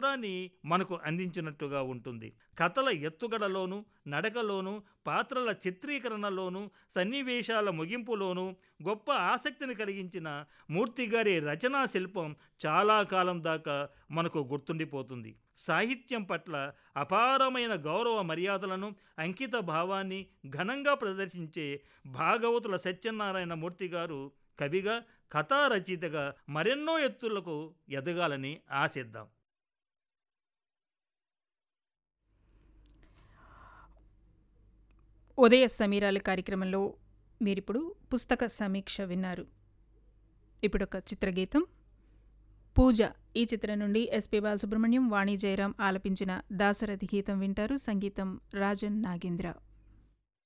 చిత్రాన్ని మనకు అందించినట్టుగా ఉంటుంది కథల ఎత్తుగడలోను నడకలోను పాత్రల చిత్రీకరణలోను సన్నివేశాల ముగింపులోను గొప్ప ఆసక్తిని కలిగించిన మూర్తిగారి రచనా శిల్పం చాలా కాలం దాకా మనకు గుర్తుండిపోతుంది సాహిత్యం పట్ల అపారమైన గౌరవ మర్యాదలను అంకిత భావాన్ని ఘనంగా ప్రదర్శించే భాగవతుల సత్యనారాయణ మూర్తి గారు కవిగా కథా రచయితగా మరెన్నో ఎత్తులకు ఎదగాలని ఆశిద్దాం ఉదయ సమీరాల కార్యక్రమంలో మీరిప్పుడు పుస్తక సమీక్ష విన్నారు ఇప్పుడొక చిత్రగీతం పూజ ఈ చిత్రం నుండి ఎస్పి బాలసుబ్రహ్మణ్యం వాణి జయరాం ఆలపించిన దాసరథి గీతం వింటారు సంగీతం రాజన్ నాగేంద్ర